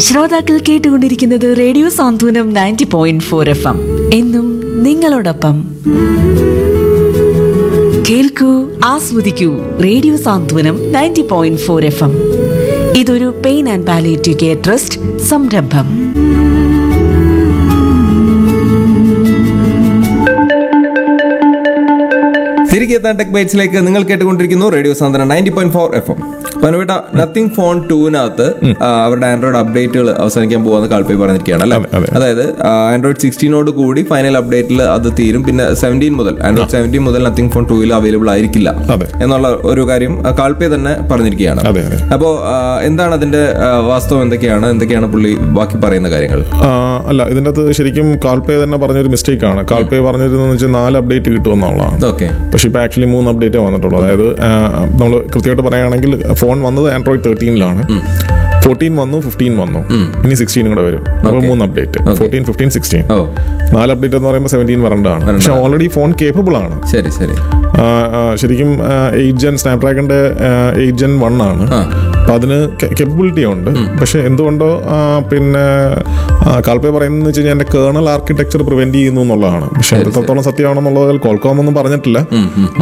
ശ്രോതാക്കൾ കേട്ടുകൊണ്ടിരിക്കുന്നത് radio Santhwanam ninety point four F M എന്നും നിങ്ങളോടൊപ്പം കേൾക്കൂ ആസ്വദിക്കൂ radio Santhwanam ninety point four F M ഇതൊരു pain and palliative care trust സംരംഭം തിരികെ എത്താൻ ടെക് ബൈറ്റ്സിലേക്ക് നിങ്ങൾ കേട്ടുകൊണ്ടിരിക്കുന്നു radio Santhwana ninety point four F M പനവേട്ട നത്തിങ് ഫോൺ ടൂവിനകത്ത് അവരുടെ ആൻഡ്രോയിഡ് അപ്ഡേറ്റുകൾ അവസാനിക്കാൻ പോകുന്ന കാൽപ്പേ പറഞ്ഞിരിക്കുകയാണ് അല്ലേ അതെ, അതെ. അതായത് ആൻഡ്രോയിഡ് സിക്സ്റ്റീനോട് കൂടി ഫൈനൽ അപ്ഡേറ്റിൽ അത് തീരും പിന്നെ സെവൻറ്റീൻ മുതൽ ആൻഡ്രോയിഡ് സെവൻറ്റീൻ മുതൽ നത്തിങ് ഫോൺ ടൂവിൽ അവൈലബിൾ ആയിരിക്കില്ല അതെ. എന്നുള്ള ഒരു കാര്യം ആ, കാൽപ്പേ തന്നെ പറഞ്ഞിരിക്കുകയാണ് അതെ, അതെ. അപ്പോൾ എന്താണ് അതിന്റെ ആ, വാസ്തവം എന്തൊക്കെയാണ് എന്തൊക്കെയാണ് പുള്ളി ബാക്കി പറയുന്ന കാര്യങ്ങൾ ആ, അല്ല ഇതിൻ്റെ അകത്ത് ശരിക്കും കാൽപേ തന്നെ പറഞ്ഞൊരു മിസ്റ്റേക്ക് ആണ് കാൽപേ പറഞ്ഞിരുന്നെന്ന് വെച്ചാൽ നാല് അപ്ഡേറ്റ് കിട്ടുമെന്നുള്ളതാണ് ഓക്കെ പക്ഷെ ഇപ്പോൾ ആക്ച്വലി മൂന്ന് അപ്ഡേറ്റേ വന്നിട്ടുള്ളൂ അതായത് നമ്മൾ കൃത്യമായിട്ട് പറയുകയാണെങ്കിൽ ഫോൺ വന്നത് ആൻഡ്രോയിഡ് തേർട്ടീനിലാണ് ഫോർട്ടീൻ വന്നു ഫിഫ്റ്റീൻ വന്നു ഇനി സിക്സ്റ്റീൻ കൂടെ വരും അപ്പോൾ മൂന്ന് അപ്ഡേറ്റ് ഫോർട്ടീൻ ഫിഫ്റ്റീൻ സിക്സ്റ്റീൻ ഓ നാല് അപ്ഡേറ്റ് എന്ന് പറയുമ്പോൾ സെവൻറ്റീൻ വരണ്ടാണ് പക്ഷെ ഓൾറെഡി ഫോൺ കേപ്പബിൾ ആണ് ശരി ശരി ആ, ആ, ശരിക്കും എയ്റ്റ് ജെൻ സ്നാപ്ഡ്രാഗന്റെ എയ്റ്റ് ജെൻ വൺ ആണ് അപ്പൊ അതിന് കേപ്പബിലിറ്റി ഉണ്ട് പക്ഷെ എന്തുകൊണ്ടോ ആ, പിന്നെ കാൽപ്പേ പറയുന്നത് വെച്ച് കഴിഞ്ഞാൽ എന്റെ കേണൽ ആർക്കിടെക്ചർ പ്രിവെന്റ് ചെയ്യുന്നു എന്നുള്ളതാണ് പക്ഷെ എത്രത്തോളം സത്യമാണെന്നുള്ളത് കോൾക്കോം ഒന്നും പറഞ്ഞിട്ടില്ല